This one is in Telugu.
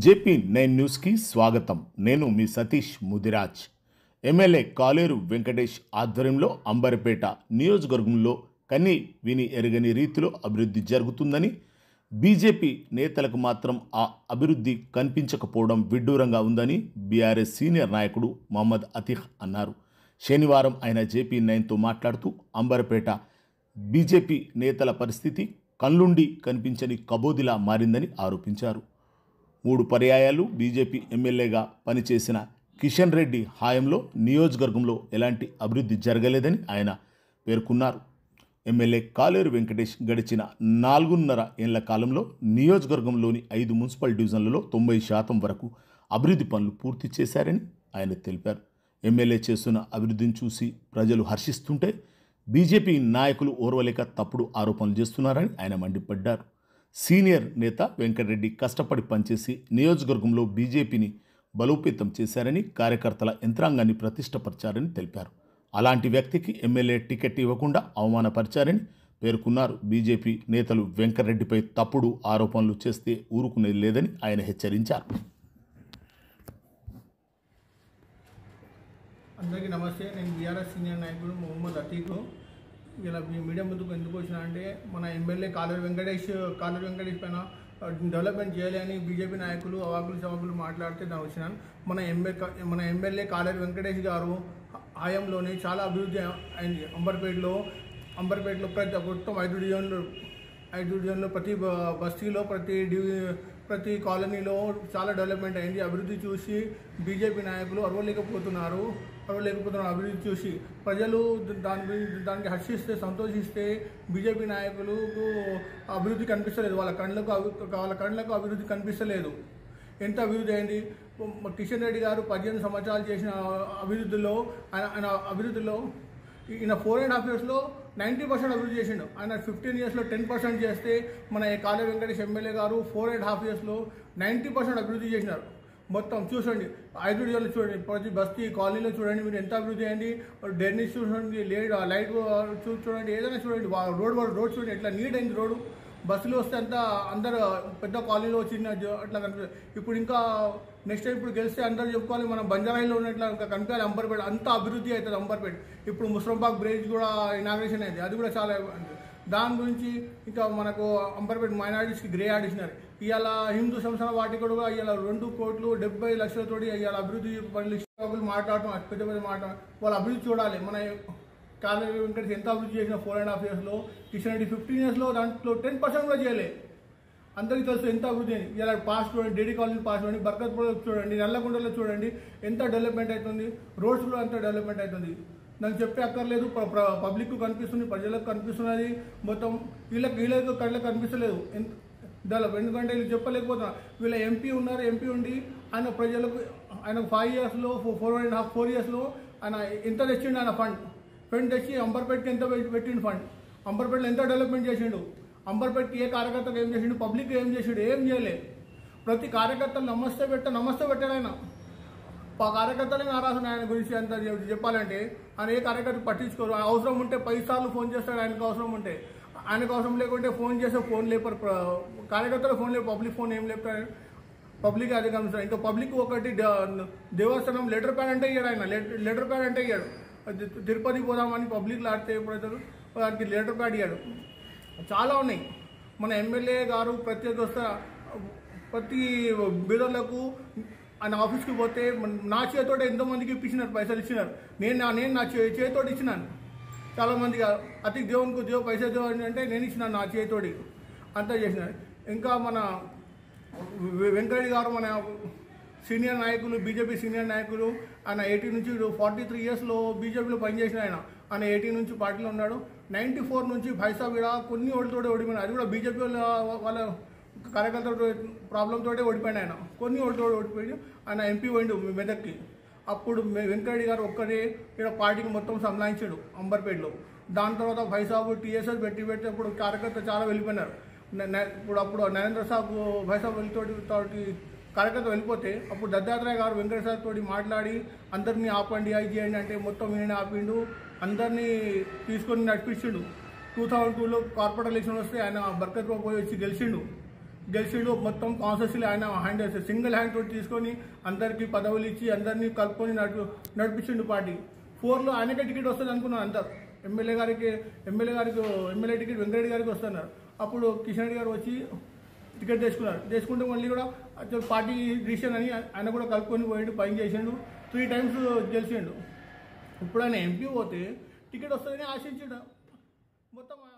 జేపీ నైన్ న్యూస్కి స్వాగతం నేను మీ సతీష్ ముదిరాజ్ ఎమ్మెల్యే కాలేరు వెంకటేష్ ఆధ్వర్యంలో అంబర్పేట నియోజకవర్గంలో కని విని ఎరగని రీతిలో అభివృద్ధి జరుగుతుందని బీజేపీ నేతలకు మాత్రం ఆ అభివృద్ధి కనిపించకపోవడం విడ్డూరంగా ఉందని బీఆర్ఎస్ సీనియర్ నాయకుడు మహమ్మద్ అతీహ్ అన్నారు శనివారం ఆయన జేపీ నైన్తో మాట్లాడుతూ అంబర్పేట బీజేపీ నేతల పరిస్థితి కళ్ళుండి కనిపించని కబోదిలా మారిందని ఆరోపించారు మూడు పర్యాయాలు బీజేపీ ఎమ్మెల్యేగా పనిచేసిన కిషన్ రెడ్డి హాయంలో నియోజకవర్గంలో ఎలాంటి అభివృద్ధి జరగలేదని ఆయన పేర్కొన్నారు ఎమ్మెల్యే కాలేరు వెంకటేష్ గడిచిన నాలుగున్నర ఏళ్ల కాలంలో నియోజకవర్గంలోని ఐదు మున్సిపల్ డివిజన్లలో తొంభై శాతం వరకు అభివృద్ధి పనులు పూర్తి చేశారని ఆయన తెలిపారు ఎమ్మెల్యే చేస్తున్న అభివృద్ధిని చూసి ప్రజలు హర్షిస్తుంటే బీజేపీ నాయకులు ఓర్వలేక తప్పుడు ఆరోపణలు చేస్తున్నారని ఆయన మండిపడ్డారు సీనియర్ నేత వెంకటరెడ్డి కష్టపడి పనిచేసి నియోజకవర్గంలో బీజేపీని బలోపేతం చేశారని కార్యకర్తల యంత్రాంగాన్ని ప్రతిష్టపరిచారని తెలిపారు అలాంటి వ్యక్తికి ఎమ్మెల్యే టికెట్ ఇవ్వకుండా అవమానపరిచారని పేర్కొన్నారు బీజేపీ నేతలు వెంకటరెడ్డిపై తప్పుడు ఆరోపణలు చేస్తే ఊరుకునేది లేదని ఆయన హెచ్చరించారు అందరికీ నమస్తే నేను బీఆర్ఎస్ సీనియర్ నాయకుడు మొహమ్మద్ అతీక్ ఇలా మీ మీడియా ముందుకు ఎందుకు వచ్చినా అంటే మన ఎమ్మెల్యే కాలర్ వెంకటేష్ కాలర్ వెంకటేష్ పైన డెవలప్మెంట్ చేయాలి అని బీజేపీ నాయకులు అవాకులు చవాకులు మాట్లాడితే నేను వచ్చినాను మన ఎమ్మెల్యే మన ఎమ్మెల్యే కాలర్ వెంకటేష్ గారు హయాంలోనే చాలా అభివృద్ధి అయింది అంబర్పేటలో అంబర్పేటలో ప్రతి మొత్తం ఐదు డివిజన్లు ఐదు డివిజన్లో ప్రతి బ- బస్తీలో ప్రతి డివి ప్రతి కాలనీలో చాలా డెవలప్మెంట్ అయింది అభివృద్ధి చూసి బీజేపీ నాయకులు అరవలేకపోతున్నారు అరవలేకపోతున్నారు అభివృద్ధి చూసి ప్రజలు దాని గురించి- దానికి హర్షిస్తే సంతోషిస్తే బీజేపీ నాయకులకు అభివృద్ధి కనిపిస్తలేదు వాళ్ళ కళ్ళకు అభి- వాళ్ళ కళ్ళకు అభివృద్ధి కనిపిస్తలేదు ఎంత అభివృద్ధి అయింది కిషన్ రెడ్డి గారు పద్దెనిమిది సంవత్సరాలు చేసిన అభివృద్ధిలో ఆయన ఆయన అభివృద్ధిలో ఈయన ఫోర్ అండ్ హాఫ్ ఇయర్స్లో నైంటీ పర్సెంట్ అభివృద్ధి చేసిండు ఆయన ఫిఫ్టీన్ ఇయర్స్లో టెన్ పర్సెంట్ చేస్తే మన కాళే వెంకటేష్ ఎమ్మెల్యే గారు ఫోర్ అండ్ హాఫ్ ఇయర్స్లో నైంటీ పర్సెంట్ అభివృద్ధి చేసినారు మొత్తం చూసండి ఐదు డివిజన్లు చూడండి ప్రతి బస్తీ కాలనీలో చూడండి మీరు ఎంత అభివృద్ధి అయింది డెర్నీస్ చూడండి లేట్ లైట్ చూ చూడండి ఏదైనా చూడండి వా- రోడ్ రోడ్ చూడండి ఎట్లా నీట్ అయింది రోడ్డు బస్సులో వస్తే అంతా అందరు పెద్ద కాలనీలో వచ్చిన జ- అట్లా కనిపిస్తుంది ఇప్పుడు ఇంకా నెక్స్ట్ టైం ఇప్పుడు గెలిస్తే అందరూ చెప్పుకోవాలి మనం బంజారాయిలో ఉన్నట్లా ఇంకా కనిపించాలి అంబర్పేట అంత అభివృద్ధి అవుతుంది అంబర్పేట ఇప్పుడు ముస్రంబాగ్ బ్రిడ్జ్ కూడా ఇనాగ్రేషన్ అయింది అది కూడా చాలా దాని గురించి ఇంకా మనకు అంబర్పేట మైనారిటీస్కి గ్రే ఆడిసినారు ఇవాళ హిందూ సంస్థల వాటికి కూడా ఇవాళ రెండు కోట్లు డెబ్బై లక్షలతోటి ఇవాళ అభివృద్ధి పనులు ఇష్టాకులు మాట్లాడటం పెద్ద పెద్ద మాట్లాడటం వాళ్ళ అభివృద్ధి చూడాలి మన కాలేజీ వెంకటేష్ ఎంత అభివృద్ధి చేసిన ఫోర్ అండ్ హాఫ్ ఇయర్స్లో కిషన్ రెడ్డి ఫిఫ్టీన్ ఇయర్స్లో దాంట్లో టెన్ పర్సెంట్ కూడా చేయలే అందరికీ తెలుసు ఎంత అభివృద్ధి అయింది ఇలా పాస్ చూడండి డేడీ కాలనీ పాస్ చూడండి బర్కత్పూర్ చూడండి నల్లగొండలో చూడండి ఎంత డెవలప్మెంట్ అవుతుంది రోడ్స్ కూడా అంత డెవలప్మెంట్ అవుతుంది నాకు చెప్పే అక్కర్లేదు పబ్లిక్ కనిపిస్తుంది ప్రజలకు కనిపిస్తున్నది మొత్తం వీళ్ళకి వీళ్ళకి కళ్ళకి కనిపిస్తలేదు ఎంత- డెవలప్ ఎందుకంటే వీళ్ళు చెప్పలేకపోతున్నారు వీళ్ళ ఎంపీ ఉన్నారు ఎంపీ ఉండి ఆయన ప్రజలకు ఆయన ఫైవ్ ఇయర్స్లో ఫోర్ అండ్ హాఫ్ ఫోర్ ఇయర్స్లో ఆయన ఎంత తెచ్చిండు ఆయన ఫండ్ ఫండ్ తెచ్చి అంబర్పేట్కి ఎంత పెట్టి- పెట్టిండు ఫండ్ అంబర్పేటలో ఎంత డెవలప్మెంట్ చేసిండు అంబర్పేట్కి ఏ కార్యకర్తకు ఏం చేసిండు పబ్లిక్ ఏం చేసిండు ఏం చేయలే ప్రతి కార్యకర్తలు నమస్తే పెట్ట నమస్తే పెట్టాడు ఆయన ఆ కార్యకర్తలే నారాసు ఆయన గురించి అంత చెప్- చెప్పాలంటే ఆయన ఏ కార్యకర్త పట్టించుకోరు ఆయన అవసరం ఉంటే పది సార్లు ఫోన్ చేస్తాడు ఆయనకు అవసరం ఉంటే ఆయనకు అవసరం లేకుంటే ఫోన్ చేస్తే ఫోన్ లేపరు ప్ర- కార్యకర్తలు ఫోన్ లేపు పబ్లిక్ ఫోన్ ఏం లేపుతారు పబ్లిక్ అది గమనిస్తారు ఇంకా పబ్లిక్ ఒకటి ద- దేవస్థానం లెటర్ ప్యాడ్ అంటే ఇయ్యాడు ఆయన లెటర్ లెటర్ ప్యాడ్ అంటే ఇయ్యాడు అది తిరుపతి పోదామని పబ్లిక్ లాడితే ప్రజలు వారికి లెటర్ ప్యాడ్ ఇయ్యాడు చాలా ఉన్నాయి మన ఎమ్మెల్యే గారు ప్రత్యేక వస్తా ప్రతి బీదర్లకు ఆయన ఆఫీస్కి పోతే మన- నా చేతోటి ఎంతో మందికి ఇప్పించినారు పైసలు ఇచ్చినారు నేను నా నేను నా చే చేతోటి ఇచ్చినాను చాలా మందిగా అతి దేవునికి దేవు పైసా దేవుని అంటే నేను ఇచ్చినాను నా చేతోటి అంతా చేసినాను ఇంకా మన వె- వెంకరెడ్డి గారు మన సీనియర్ నాయకులు బీజేపీ సీనియర్ నాయకులు ఆయన ఎయిటీ నుంచి ఫార్టీ త్రీ ఇయర్స్లో బీజేపీలో పనిచేసిన ఆయన ఆయన ఎయిటీ నుంచి పార్టీలో ఉన్నాడు నైంటీ ఫోర్ నుంచి ఫైసా విడ కొన్ని ఓడితోటి ఓడిపోయినాడు అది కూడా బీజేపీ వాళ్ళ వాళ్ళ కార్యకర్తలతో ప్రాబ్లంతో ఓడిపోయాడు ఆయన కొన్ని ఓడితో ఓడిపోయి ఆయన ఎంపీ పోయిండు మెదక్కి అప్పుడు మె- వెంకరెడ్డి గారు ఒక్కరే ఇక్కడ పార్టీకి మొత్తం సంలాయించాడు అంబర్పేటలో దాని తర్వాత ఫైసాబు టీఎస్ఎస్ పెట్టి పెట్టి అప్పుడు కార్యకర్త చాలా వెళ్ళిపోయినారు న- న- ఇప్పుడు అప్పుడు నరేంద్ర సాబ్ ఫైసాబ్ వెళ్ళితోటి తోటి కార్యకర్త వెళ్ళిపోతే అప్పుడు దత్తాత్రేయ గారు వెంకట సార్ తోటి మాట్లాడి అందరినీ ఆపండి అది చేయండి అంటే మొత్తం ఈయన ఆపిండు అందరినీ తీసుకొని నడిపించిండు టూ థౌజండ్ టూలో కార్పొరేట్ ఎలక్షన్ వస్తే ఆయన బర్కత్లో పోయి వచ్చి గెలిచిండు గెలిచిండు మొత్తం కాన్సెస్లు ఆయన హ్యాండ్ సింగిల్ హ్యాండ్ తోటి తీసుకొని అందరికి పదవులు ఇచ్చి అందరినీ కలుపుకొని నడు నడిపించిండు పార్టీ ఫోర్లో ఆయనకే టికెట్ వస్తుంది అనుకున్నాను అందరు ఎమ్మెల్యే గారికి ఎమ్మెల్యే గారికి ఎమ్మెల్యే టికెట్ వెంకరెడ్డి గారికి వస్తున్నారు అప్పుడు కిషన్ రెడ్డి గారు వచ్చి టికెట్ తెచ్చుకున్నారు తెచ్చుకుంటే మళ్ళీ కూడా అసలు పార్టీ డిసిషన్ అని ఆయన కూడా కలుపుకొని పోయిండు పని చేసిండు త్రీ టైమ్స్ గెలిచిండు ఇప్పుడు ఆయన ఎంపీ పోతే టికెట్ వస్తుందని ఆశించాడు మొత్తం